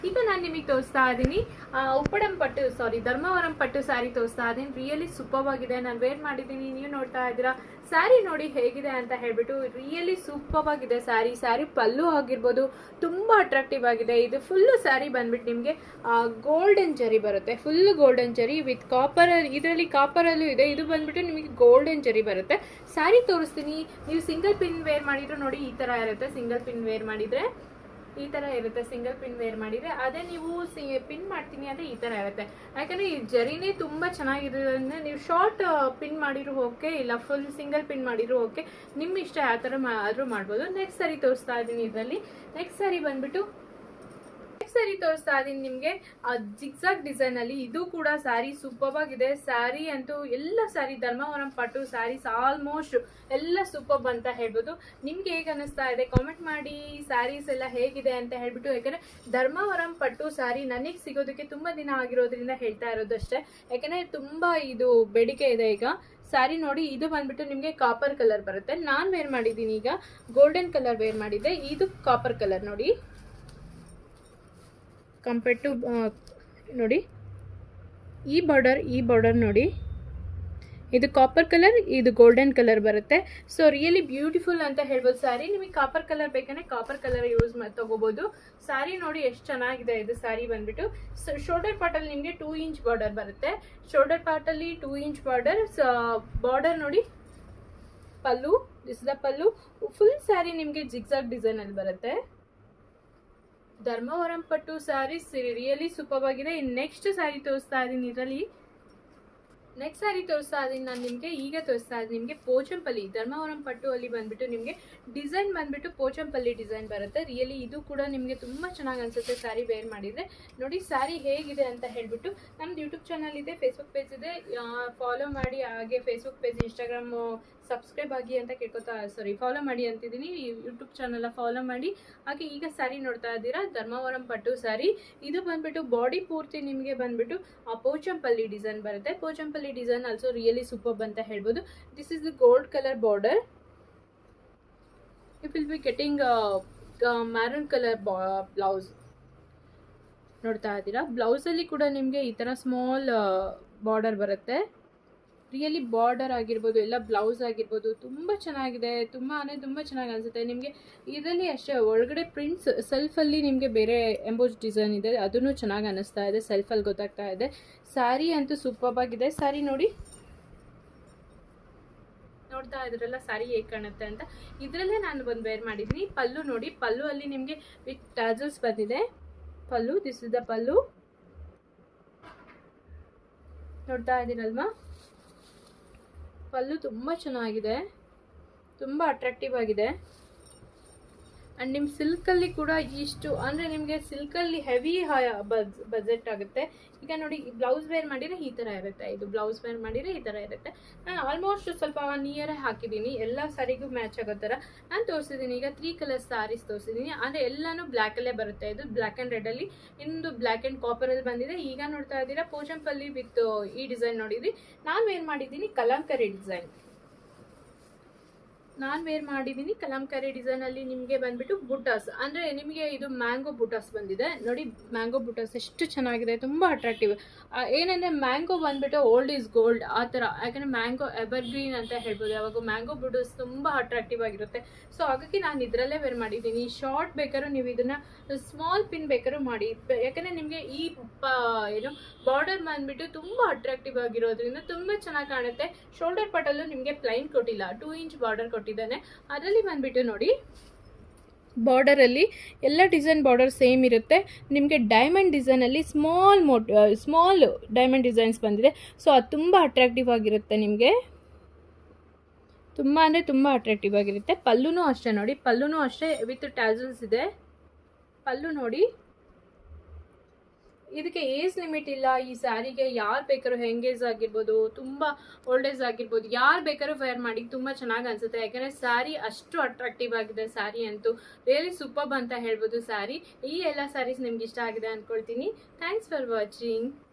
ಈಗ ನಾನು ನಿಮಗೆ ತೋರಿಸ್ತಾ ಇದ್ದೀನಿ ಆ, ಉಪ್ಪಡಂ ಪಟ್ಟು ಸಾರಿ ಧರ್ಮವರಂ ಪಟ್ಟು ಸ್ಯಾರಿ ತೋರಿಸ್ತಾ ಇದ್ದೀನಿ ರಿಯಲಿ ಸೂಪರ್ ಆಗಿದೆ ನಾನು ವೇರ್ ಮಾಡಿದ್ದೀನಿ ನೀವು ನೋಡ್ತಾ ಇದ್ದೀರಾ ಸ್ಯಾರಿ ನೋಡಿ ಹೇಗಿದೆ ಅಂತ ಹೇಳ್ಬಿಟ್ಟು ರಿಯಲಿ ಸೂಪರ್ ಆಗಿದೆ ಸ್ಯಾರಿ ಸ್ಯಾರಿ ಪಲ್ಲು ಆಗಿರ್ಬೋದು ತುಂಬ ಅಟ್ರಾಕ್ಟಿವ್ ಆಗಿದೆ ಇದು ಫುಲ್ಲು ಸ್ಯಾರಿ ಬಂದ್ಬಿಟ್ಟು ನಿಮಗೆ ಗೋಲ್ಡನ್ ಜರಿ ಬರುತ್ತೆ full golden zari with copper ಇದರಲ್ಲಿ ಕಾಪರಲ್ಲೂ ಇದೆ ಇದು ಬಂದ್ಬಿಟ್ಟು ನಿಮಗೆ ಗೋಲ್ಡನ್ ಜರಿ ಬರುತ್ತೆ ಸ್ಯಾರಿ ತೋರಿಸ್ತೀನಿ ನೀವು ಸಿಂಗಲ್ ಪಿನ್ ವೇರ್ ಮಾಡಿದ್ರು ನೋಡಿ ಈ ಥರ ಇರುತ್ತೆ ಸಿಂಗಲ್ ಪಿನ್ ವೇರ್ ಮಾಡಿದರೆ ಈ ತರ ಇರುತ್ತೆ ಸಿಂಗಲ್ ಪಿನ್ ವೇರ್ ಮಾಡಿದ್ರೆ ಅದೇ ನೀವು ಪಿನ್ ಮಾಡ್ತೀನಿ ಅಂದ್ರೆ ಈ ತರ ಇರುತ್ತೆ ಯಾಕಂದ್ರೆ ಈ ಜರಿನೇ ತುಂಬಾ ಚೆನ್ನಾಗಿರೋದ್ರಿಂದ ನೀವು ಶಾರ್ಟ್ ಪಿನ್ ಮಾಡಿದ್ರು ಓಕೆ ಇಲ್ಲ ಫುಲ್ ಸಿಂಗಲ್ ಪಿನ್ ಮಾಡಿದ್ರು ಓಕೆ ನಿಮ್ಮ ಇಷ್ಟ ಯಾವ ತರ ಆದ್ರೂ ಮಾಡ್ಬೋದು ನೆಕ್ಸ್ಟ್ ಸರಿ ತೋರಿಸ್ತಾ ಇದ್ದೀನಿ ಇದರಲ್ಲಿ ನೆಕ್ಸ್ಟ್ ಸರಿ ಬಂದ್ಬಿಟ್ಟು ನೆಕ್ಸ್ಟ್ ಸರಿ ತೋರಿಸ್ತಾ ಇದ್ದೀನಿ ನಿಮಗೆ ಜಿಗ್ಸಾಗ್ ಡಿಸೈನ್ ಅಲ್ಲಿ ಇದು ಕೂಡ ಸ್ಯಾರಿ ಸೂಪರ್ ಆಗಿದೆ ಸ್ಯಾರಿ ಅಂತೂ ಎಲ್ಲ ಸ್ಯಾರಿ ಧರ್ಮವರಂ ಪಟ್ಟು ಸ್ಯಾರೀಸ್ ಆಲ್ಮೋಸ್ಟ್ ಎಲ್ಲ ಸೂಪರ್ ಅಂತ ಹೇಳ್ಬೋದು ನಿಮ್ಗೆ ಹೇಗೆ ಅನಿಸ್ತಾ ಇದೆ ಕಾಮೆಂಟ್ ಮಾಡಿ ಸ್ಯಾರೀಸ್ ಎಲ್ಲ ಹೇಗಿದೆ ಅಂತ ಹೇಳ್ಬಿಟ್ಟು ಯಾಕಂದ್ರೆ ಧರ್ಮವರಂ ಪಟ್ಟು ಸ್ಯಾರಿ ನನಗೆ ಸಿಗೋದಕ್ಕೆ ತುಂಬಾ ದಿನ ಆಗಿರೋದ್ರಿಂದ ಹೇಳ್ತಾ ಇರೋದಷ್ಟೇ ಯಾಕಂದ್ರೆ ತುಂಬಾ ಇದು ಬೇಡಿಕೆ ಇದೆ ಈಗ ಸ್ಯಾರಿ ನೋಡಿ ಇದು ಬಂದ್ಬಿಟ್ಟು ನಿಮಗೆ ಕಾಪರ್ ಕಲರ್ ಬರುತ್ತೆ ನಾನು ವೇರ್ ಮಾಡಿದ್ದೀನಿ ಈಗ ಗೋಲ್ಡನ್ ಕಲರ್ ವೇರ್ ಮಾಡಿದ್ದೆ ಇದು ಕಾಪರ್ ಕಲರ್ ನೋಡಿ ಕಂಪೇರ್ಡ್ ಟು ನೋಡಿ ಈ ಬಾರ್ಡರ್ ಈ ಬಾರ್ಡರ್ ನೋಡಿ ಇದು ಕಾಪರ್ ಕಲರ್ ಇದು ಗೋಲ್ಡನ್ ಕಲರ್ ಬರುತ್ತೆ ಸೊ ರಿಯಲಿ ಬ್ಯೂಟಿಫುಲ್ ಅಂತ ಹೇಳ್ಬೋದು ಸ್ಯಾರಿ ನಿಮಗೆ ಕಾಪರ್ ಕಲರ್ ಬೇಕಂದ್ರೆ ಕಾಪರ್ ಕಲರ್ ಯೂಸ್ ಮಾಡಿ ತಗೋಬಹುದು ಸ್ಯಾರಿ ನೋಡಿ ಎಷ್ಟು ಚೆನ್ನಾಗಿದೆ ಇದು ಸ್ಯಾರಿ ಬಂದ್ಬಿಟ್ಟು ಶೋಲ್ಡರ್ ಪಾರ್ಟಲ್ಲಿ ನಿಮಗೆ ಟೂ ಇಂಚ್ ಬಾರ್ಡರ್ ಬರುತ್ತೆ ಶೋಲ್ಡರ್ ಪಾರ್ಟಲ್ಲಿ ಟೂ ಇಂಚ್ ಬಾರ್ಡರ್ ಬಾರ್ಡರ್ ನೋಡಿ pallu this the pallu full sari ನಿಮಗೆ ಜಿಗ್ಸಾಗ್ ಡಿಸೈನ್ ಅಲ್ಲಿ ಬರುತ್ತೆ Dharmavaram pattu saris really super ಆಗಿದೆ ನೆಕ್ಸ್ಟ್ ಸ್ಯಾರಿ ತೋರಿಸ್ತಾ ಇದ್ದೀನಿ ಇದರಲ್ಲಿ ನೆಕ್ಸ್ಟ್ ಸ್ಯಾರಿ ತೋರಿಸ್ತಾ ಇದ್ದೀನಿ ನಾನು ನಿಮಗೆ ಈಗ ತೋರಿಸ್ತಾ ಇದ್ದೀನಿ ನಿಮಗೆ ಪೋಚಂಪಲ್ಲಿ ಧರ್ಮವರಂ ಪಟ್ಟು ಅಲ್ಲಿ ಬಂದ್ಬಿಟ್ಟು ನಿಮಗೆ ಡಿಸೈನ್ ಬಂದ್ಬಿಟ್ಟು ಪೋಚಂಪಲ್ಲಿ ಡಿಸೈನ್ ಬರುತ್ತೆ ರಿಯಲಿ ಇದು ಕೂಡ ನಿಮಗೆ ತುಂಬ ಚೆನ್ನಾಗಿ ಅನ್ಸುತ್ತೆ ಸ್ಯಾರಿ ವೇರ್ ಮಾಡಿದರೆ ನೋಡಿ ಸ್ಯಾರಿ ಹೇಗಿದೆ ಅಂತ ಹೇಳ್ಬಿಟ್ಟು ನಮ್ದು ಯೂಟ್ಯೂಬ್ ಚಾನಲ್ ಇದೆ ಫೇಸ್ಬುಕ್ ಪೇಜ್ ಇದೆ ಫಾಲೋ ಮಾಡಿ ಹಾಗೆ ಫೇಸ್ಬುಕ್ ಪೇಜ್ ಇನ್ಸ್ಟಾಗ್ರಾಮ್ ಸಬ್ಸ್ಕ್ರೈಬ್ ಆಗಿ ಅಂತ ಕೇಳ್ಕೊತಾ ಸಾರಿ ಫಾಲೋ ಮಾಡಿ ಅಂತಿದ್ದೀನಿ ಯೂಟ್ಯೂಬ್ ಚಾನಲ್ ಫಾಲೋ ಮಾಡಿ ಹಾಗೆ ಈಗ ಸ್ಯಾರಿ ನೋಡ್ತಾ ಇದ್ದೀರಾ ಧರ್ಮವರಂ ಪಟ್ಟು ಸ್ಯಾರಿ ಇದು ಬಂದ್ಬಿಟ್ಟು ಬಾಡಿ ಪೂರ್ತಿ ನಿಮಗೆ ಬಂದ್ಬಿಟ್ಟು ಆ ಪೋಚಂಪಲ್ಲಿ ಡಿಸೈನ್ ಬರುತ್ತೆ Pochampally design also really super ಅಂತ ಹೇಳ್ಬೋದು this is the gold colour border it will be getting maroon colour blouse ನೋಡ್ತಾ ಇದ್ದೀರಾ ಬ್ಲೌಸಲ್ಲಿ ಕೂಡ ನಿಮಗೆ ಈ ಥರ ಸ್ಮಾಲ್ ಬಾರ್ಡರ್ ಬರುತ್ತೆ ರಿಯಲಿ ಬಾರ್ಡರ್ ಆಗಿರ್ಬೋದು ಎಲ್ಲ ಬ್ಲೌಸ್ ಆಗಿರ್ಬೋದು ತುಂಬ ಚೆನ್ನಾಗಿದೆ ತುಂಬ ಅಂದರೆ ತುಂಬ ಚೆನ್ನಾಗಿ ಅನಿಸುತ್ತೆ ನಿಮಗೆ ಇದರಲ್ಲಿ ಅಷ್ಟೇ ಒಳಗಡೆ ಪ್ರಿಂಟ್ಸ್ ಸೆಲ್ಫಲ್ಲಿ ನಿಮಗೆ ಬೇರೆ ಎಂಬೋಸ್ ಡಿಸೈನ್ ಇದೆ ಅದನ್ನು ಚೆನ್ನಾಗಿ ಅನ್ನಿಸ್ತಾ ಇದೆ ಸೆಲ್ಫಲ್ಲಿ ಗೊತ್ತಾಗ್ತಾ ಇದೆ ಸ್ಯಾರಿ ಅಂತೂ ಸೂಪರ್ ಆಗಿದೆ ಸ್ಯಾರಿ ನೋಡಿ ನೋಡ್ತಾ ಇದ್ರಲ್ಲ ಸ್ಯಾರಿ ಹೇಗೆ ಕಾಣುತ್ತೆ ಅಂತ ಇದರಲ್ಲೇ ನಾನು ಒಂದು ವೇರ್ ಮಾಡಿದ್ದೀನಿ ಪಲ್ಲು ನೋಡಿ ಪಲ್ಲು ಅಲ್ಲಿ ನಿಮಗೆ ವಿತ್ ಟಾಜಲ್ಸ್ ಬಂದಿದೆ pallu this is the pallu ನೋಡ್ತಾ ಇದ್ದೀರಲ್ವಾ ಪಲ್ಲು ತುಂಬ ಚೆನ್ನಾಗಿದೆ ತುಂಬ ಅಟ್ರಾಕ್ಟಿವ್ ಆಗಿದೆ ಆ್ಯಂಡ್ ನಿಮ್ಮ ಸಿಲ್ಕಲ್ಲಿ ಕೂಡ ಇಷ್ಟು ಅಂದರೆ ನಿಮಗೆ ಸಿಲ್ಕಲ್ಲಿ ಹೆವಿ ಬಜೆಟ್ ಆಗುತ್ತೆ ಈಗ ನೋಡಿ ಈ ಬ್ಲೌಸ್ ವೇರ್ ಮಾಡಿದರೆ ಈ ಥರ ಇರುತ್ತೆ ಇದು ಬ್ಲೌಸ್ ವೇರ್ ಮಾಡಿದರೆ ಈ ಥರ ಇರುತ್ತೆ ನಾನು ಆಲ್ಮೋಸ್ಟ್ ಸ್ವಲ್ಪ ನಿಯರೇ ಹಾಕಿದ್ದೀನಿ ಎಲ್ಲ ಸ್ಯಾರಿಗೂ ಮ್ಯಾಚ್ ಆಗೋ ಥರ ನಾನು ತೋರಿಸಿದ್ದೀನಿ ಈಗ ತ್ರೀ ಕಲರ್ ಸ್ಯಾರೀಸ್ ತೋರಿಸಿದ್ದೀನಿ ಅಂದರೆ ಎಲ್ಲನೂ ಬ್ಲ್ಯಾಕಲ್ಲೇ ಬರುತ್ತೆ ಇದು ಬ್ಲ್ಯಾಕ್ ಆ್ಯಂಡ್ ರೆಡಲ್ಲಿ ಇನ್ನೊಂದು ಬ್ಲ್ಯಾಕ್ ಆ್ಯಂಡ್ ಕಾಪರಲ್ಲಿ ಬಂದಿದೆ ಈಗ ನೋಡ್ತಾ ಇದ್ದೀರಾ ಪೋಚಂಪಲ್ಲಿ ವಿತ್ ಈ ಡಿಸೈನ್ ನೋಡಿದ್ರಿ ನಾನು ವೇರ್ ಮಾಡಿದ್ದೀನಿ ಕಲಂಕರಿ ಡಿಸೈನ್ ನಾನು ವೇರ್ ಮಾಡಿದ್ದೀನಿ ಕಲಂಕರಿ ಡಿಸೈನಲ್ಲಿ ನಿಮಗೆ ಬಂದ್ಬಿಟ್ಟು ಬುಟಾಸ್ ಅಂದರೆ ನಿಮಗೆ ಇದು ಮ್ಯಾಂಗೋ ಬುಟಾಸ್ ಬಂದಿದೆ ನೋಡಿ ಮ್ಯಾಂಗೋ ಬುಟಾಸ್ ಎಷ್ಟು ಚೆನ್ನಾಗಿದೆ ತುಂಬ ಅಟ್ರಾಕ್ಟಿವ್ ಏನಂದರೆ ಮ್ಯಾಂಗೋ ಬಂದ್ಬಿಟ್ಟು ಓಲ್ಡ್ ಈಸ್ ಗೋಲ್ಡ್ ಆ ಥರ ಯಾಕಂದರೆ ಮ್ಯಾಂಗೋ ಎವರ್ಗ್ರೀನ್ ಅಂತ ಹೇಳ್ಬೋದು ಯಾವಾಗ ಮ್ಯಾಂಗೋ ಬುಟಾಸ್ ತುಂಬ ಅಟ್ರಾಕ್ಟಿವ್ ಆಗಿರುತ್ತೆ ಸೊ ಹಾಗಾಗಿ ನಾನು ಇದರಲ್ಲೇ ವೇರ್ ಮಾಡಿದ್ದೀನಿ ಶಾರ್ಟ್ ಬೇಕಾದ್ರೂ ನೀವು ಇದನ್ನು ಸ್ಮಾಲ್ ಪಿನ್ ಬೇಕಾದ್ರೂ ಮಾಡಿ ಯಾಕಂದರೆ ನಿಮಗೆ ಈ ಪ ಏನು ಬಾರ್ಡರ್ ಬಂದ್ಬಿಟ್ಟು ತುಂಬ ಅಟ್ರಾಕ್ಟಿವ್ ಆಗಿರೋದ್ರಿಂದ ತುಂಬ ಚೆನ್ನಾಗಿ ಕಾಣುತ್ತೆ ಶೋಲ್ಡರ್ ಪಟಲ್ಲೂ ನಿಮಗೆ ಪ್ಲೈನ್ ಕೊಟ್ಟಿಲ್ಲ ಟೂ ಇಂಚ್ ಬಾರ್ಡರ್ ಕೊಟ್ಟಿದ್ದಾನೆ ಅದರಲ್ಲಿ ಬಂದ್ಬಿಟ್ಟು ನೋಡಿ ಬಾರ್ಡರಲ್ಲಿ ಎಲ್ಲ ಡಿಸೈನ್ ಬಾರ್ಡರ್ ಸೇಮ್ ಇರುತ್ತೆ ನಿಮಗೆ ಡೈಮಂಡ್ ಡಿಸೈನಲ್ಲಿ ಸ್ಮಾಲ್ ಮೋಟ್ ಸ್ಮಾಲ್ ಡೈಮಂಡ್ ಡಿಸೈನ್ಸ್ ಬಂದಿದೆ ಸೊ ಅದು ತುಂಬ ಅಟ್ರಾಕ್ಟಿವ್ ಆಗಿರುತ್ತೆ ನಿಮಗೆ ತುಂಬ ಅಂದರೆ ತುಂಬ ಅಟ್ರಾಕ್ಟಿವ್ ಆಗಿರುತ್ತೆ ಪಲ್ಲುನೂ ಅಷ್ಟೇ ನೋಡಿ ಪಲ್ಲುನೂ ಅಷ್ಟೇ ವಿತ್ ಟ್ಯಾಸಲ್ಸ್ ಇದೆ ಪಲ್ಲು ನೋಡಿ ಇದಕ್ಕೆ ಏಜ್ ಲಿಮಿಟ್ ಇಲ್ಲ ಈ ಸ್ಯಾರಿಗೆ ಯಾರು ಬೇಕಾದ್ರೂ ಹೆಂಗೇಜ್ ಆಗಿರ್ಬೋದು ತುಂಬ ಓಲ್ಡ್ ಏಜ್ ಆಗಿರ್ಬೋದು ಯಾರು ಬೇಕಾದ್ರೂ ವೇರ್ ಮಾಡಿ ತುಂಬ ಚೆನ್ನಾಗಿ ಅನ್ಸುತ್ತೆ ಯಾಕಂದರೆ ಸ್ಯಾರಿ ಅಷ್ಟು ಅಟ್ರಾಕ್ಟಿವ್ ಆಗಿದೆ ಸ್ಯಾರಿ ಅಂತೂ ರಿಯಲಿ ಸೂಪರ್ ಅಂತ ಹೇಳ್ಬೋದು ಸ್ಯಾರಿ ಈ ಎಲ್ಲ ಸ್ಯಾರೀಸ್ ನಿಮ್ಗೆ ಇಷ್ಟ ಆಗಿದೆ ಅಂದ್ಕೊಳ್ತೀನಿ ಥ್ಯಾಂಕ್ಸ್ ಫಾರ್ ವಾಚಿಂಗ್